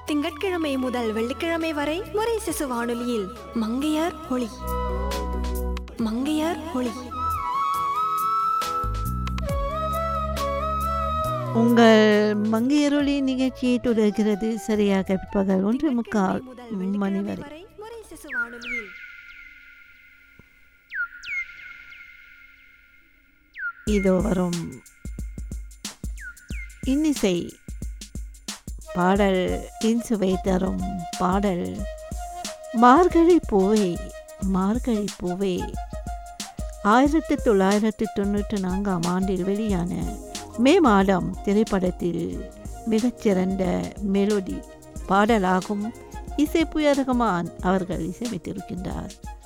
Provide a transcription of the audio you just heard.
திங்கட்கிழமை முதல் வெள்ளிக்கிழமை வரை முறை சிசு வானொலியில் மங்கையார் ஒளி மங்கையார் ஒளி உங்கள் மங்கையருளி நிகழ்ச்சியை தொடர்கிறது சரியாக பிற்பகல் ஒன்று முக்கால் மணி வரை முறை சிசு வானொலியில் இதோ வரும் இன்னிசை பாடல் இன்சுவை தரும் பாடல் மார்கழி பூவே மார்கழி பூவே ஆயிரத்தி தொள்ளாயிரத்தி தொண்ணூற்றி நான்காம் ஆண்டில் வெளியான மே மாதம் திரைப்படத்தில் மிகச்சிறந்த மெலோடி பாடலாகும் இசை புயரகமான் அவர்கள் இசையமைத்திருக்கின்றார்